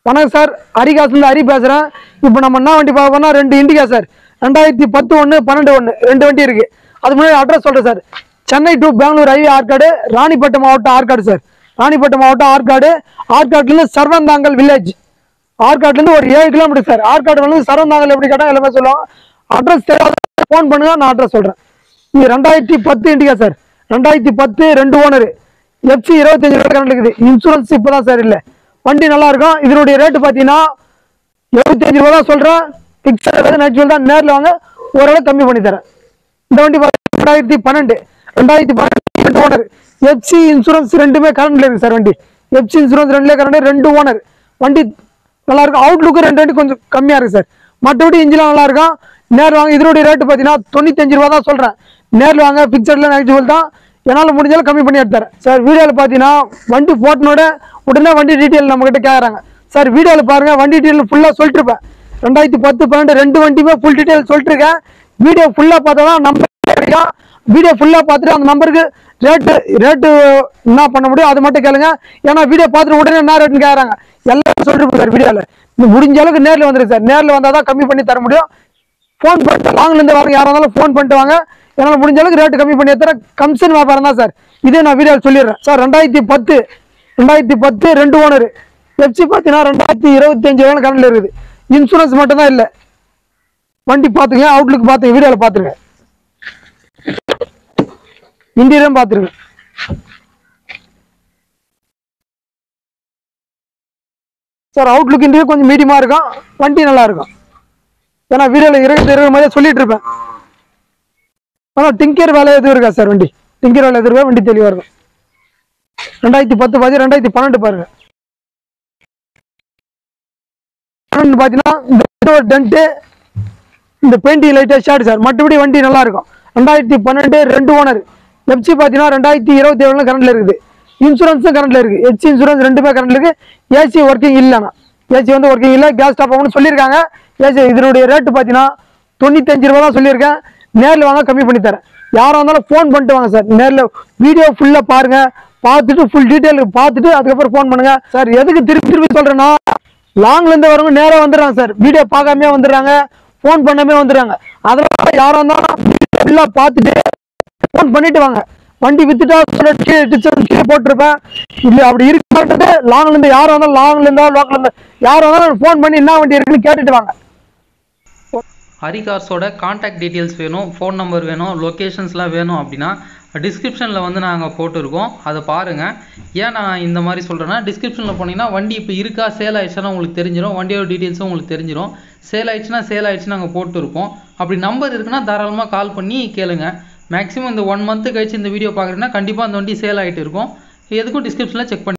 வணக்கம் சார் ஹரிகாசுலேருந்து ஹரி பேசுகிறேன் இப்போ நம்ம என்ன வண்டி பார்க்க போனா ரெண்டு இண்டிகா சார் ரெண்டாயிரத்தி பத்து ஒன்று பன்னெண்டு ஒன்று ரெண்டு வண்டி இருக்கு அது முன்னாடி அட்ரஸ் சொல்கிறேன் sir Chennai to Bangalore highway Arcot Ranipet மாவட்டம் ஆற்காடு சார் ராணிப்பேட்டை மாவட்டம் ஆற்காடு ஆற்காட்டுலேருந்து சர்வந்தாங்கல் வில்லேஜ் ஆற்காட்லேருந்து ஒரு ஏழு கிலோமீட்டர் சார் ஆற்காடு வந்து சரவந்தாங்கல் எப்படி கேட்டால் எல்லாமே சொல்லுவாங்க அட்ரஸ் தெரியாத ஃபோன் பண்ணுங்க நான் அட்ரஸ் சொல்கிறேன் இது ரெண்டாயிரத்தி பத்து இண்டிகா சார் ரெண்டாயிரத்தி பத்து ரெண்டு ஓனர் எஃப்சி இருபத்தஞ்சு ரூபா கரண்ட் இருக்குது இன்சூரன்ஸ் இப்போ தான் சார் இல்லை வண்டி நல்லா இருக்கும் இதனுடைய ரேட்டு பார்த்தீங்கன்னா எழுபத்தஞ்சு ரூபா தான் சொல்கிறேன் ஃபிக்ஸட் விலை நேச்சுரல் தான் நேரில் வாங்க ஓரளவு கம்மி பண்ணி தரேன் இந்த வண்டி பார்த்தீங்கன்னா ரெண்டாயிரத்தி பன்னெண்டு ரெண்டாயிரத்தி பன்னெண்டு ரெண்டு ஓனர் எஃப்சி இன்சூரன்ஸ் ரெண்டுமே கரண்ட்ல இருக்கு சார் வண்டி எஃப்சி இன்சூரன்ஸ் ரெண்டுல கரண்ட் ரெண்டு ஓனர் வண்டி நல்லா இருக்கும் அவுட்லுக்கு ரெண்டு வண்டி கொஞ்சம் கம்மியா இருக்கு சார் மற்றபடி இன்ஜின் நல்லா இருக்கும் நேரில் வாங்க இதனுடைய ரேட்டு பார்த்தீங்கன்னா தொண்ணூத்தஞ்சு ரூபா தான் சொல்றேன் நேரில் வாங்க பிக்சர்ல நேச்சுரல் தான் என்னால் முடிஞ்சாலும் கம்மி பண்ணி எடுத்துறேன் சார் வீடியோவில் பார்த்தீங்கன்னா வண்டி போட்டனோட உடனே வண்டி டீட்டெயில் நம்மகிட்ட கேட்குறாங்க சார் வீடியோவில் பாருங்க வண்டி டீட்டெயில் ஃபுல்லாக சொல்லிட்டு இருப்பேன் ரெண்டாயிரத்தி பத்து பன்னெண்டு ரெண்டு வண்டியுமே ஃபுல் டீட்டெயில் சொல்லிட்டு இருக்கேன் வீடியோ ஃபுல்லாக பார்த்தா தான் நம்பர் கிடைக்கும் வீடியோ ஃபுல்லாக பார்த்துட்டு அந்த நம்பருக்கு ரேட்டு ரேட்டு என்ன பண்ண முடியும் அது மட்டும் கேளுங்க ஏன்னா வீடியோ பார்த்துட்டு உடனே என்ன ரேட்டுன்னு கேட்குறாங்க எல்லாம் சொல்லிட்டு சார் வீடியோவில் முடிஞ்ச அளவுக்கு நேரில் வந்துருக்கு சார் நேரில் வந்தால் தான் கம்மி பண்ணி தர முடியும் ஃபோன் பண்ணிட்டு லாங்லேருந்து வரவங்க யாராக இருந்தாலும் ஃபோன் பண்ணிட்டு வாங்க என்னால் முடிஞ்ச அளவுக்கு ரேட்டு கம்மி பண்ணி தர கமிஷன் வியாபாரம் தான் சார் இதே நான் வீடியோவில் சொல்லிடுறேன் சார் ரெண்டாயிரத்தி பத்து ரெண்டாயிரத்தி பத்து ரெண்டு ஓனர் எஃப்சி பார்த்தீங்கன்னா ரெண்டாயிரத்தி இருபத்தஞ்சு வேணும் கரண்டில் இருக்குது இன்சூரன்ஸ் மட்டும் தான் இல்லை வண்டி பார்த்துங்க அவுட்லுக் பார்த்துங்க வீடியோவில் பார்த்துருங்க இன்டீரியரும் பார்த்துருங்க சார் அவுட்லுக் இன்டீரியர் கொஞ்சம் மீடியமாக இருக்கும் வண்டி நல்லா இருக்கும் ஏன்னா வீடியோவில் இருக்கிறது இருக்கிற மாதிரியே சொல்லிட்டு இருப்பேன் ஆனால் டிங்கர் வேலை எதுவும் இருக்கா சார் வண்டி டிங்கர் வேலை எதுவும் இருக்கா வண்டி தெளிவாக இருக்கும் ரெண்டாயிரத்தி பத்து பாதி ரெண்டாயிரத்தி பன்னெண்டு பாருங்க பன்னெண்டு பார்த்தீங்கன்னா இந்த ஒரு டென்ட்டு இந்த பெயிண்டிங் லைட்டாக ஷார்ட் சார் மற்றபடி வண்டி நல்லா இருக்கும் ரெண்டாயிரத்தி பன்னெண்டு ரெண்டு ஓனர் எஃப்சி பார்த்தீங்கன்னா ரெண்டாயிரத்தி இருபத்தி ஏழுல கரண்ட்ல இருக்குது இன்சூரன்ஸும் கரண்ட்ல இருக்கு எச்சி இன்சூரன்ஸ் ரெண்டுமே கரண்ட்ல இருக்கு ஏசி ஒர்க்கிங் இல்லைண்ணா ஏசி வந்து ஒர்க்கிங் இல்லை கேஸ் ஸ்டாப் ஆகும்னு சொல்லியிருக்காங்க ஏசி இதனுடைய ரேட்டு பார்த்தீங்கன்னா தொண்ணூத்தஞ்சு ரூபா தான் சொல்லியிருக்கேன் நேரில் வாங்க கம்மி பண்ணி தரேன் யாராக இருந்தாலும் ஃபோன் பண்ணிட்டு வாங்க சார் நேரில் வீடியோ ஃபுல்லாக பாருங்க பார்த்துட்டு ஃபுல் டீட்டெயில் பார்த்துட்டு அதுக்கப்புறம் ஃபோன் பண்ணுங்க சார் எதுக்கு திருப்பி திருப்பி சொல்றேன்னா லாங்ல இருந்து வரவங்க நேரா வந்துடுறாங்க சார் வீடியோ பார்க்காமயே வந்துடுறாங்க ஃபோன் பண்ணாமே வந்துடுறாங்க அதனால யாரா இருந்தாலும் ஃபுல்லா பார்த்துட்டு ஃபோன் பண்ணிட்டு வாங்க வண்டி வித்துட்டா சொல்ல கீழே டிச்சர் கீழே போட்டிருப்பேன் இல்லை அப்படி இருக்க மாட்டது லாங்ல இருந்து யாரும் வந்தாலும் லாங்ல இருந்தா லோக்கல் இருந்தா யார் வந்தாலும் ஃபோன் பண்ணி என்ன வண்டி இருக்குன்னு கேட்டுட்டு வாங்க ஹரிகார்ஸோட காண்டாக்ட் டீட்டெயில்ஸ் வேணும் ஃபோன் நம்பர் வேணும் லொக்கேஷன்ஸ்லாம் வேணும் அப்படின்னா டிஸ்கிரிப்ஷனில் வந்து நாங்கள் போட்டிருக்கோம் அதை பாருங்கள் ஏன் நான் இந்த மாதிரி சொல்கிறேன்னா டிஸ்கிரிப்ஷனில் போனீங்கன்னா வண்டி இப்போ இருக்கா சேல் ஆயிடுச்சுன்னா உங்களுக்கு தெரிஞ்சிடும் வண்டியோட டீட்டெயில்ஸும் உங்களுக்கு தெரிஞ்சிடும் சேல் ஆயிடுச்சுன்னா சேல் ஆயிடுச்சுன்னு நாங்கள் போட்டிருப்போம் அப்படி நம்பர் இருக்குன்னா தாராளமாக கால் பண்ணி கேளுங்க மேக்ஸிமம் இந்த ஒன் மந்த்து கழிச்சு இந்த வீடியோ பார்க்குறீங்கன்னா கண்டிப்பாக அந்த வண்டி சேல் ஆகிட்டு இருக்கும் எதுக்கும் டிஸ்கிரிப்ஷனில் செக் பண்ணி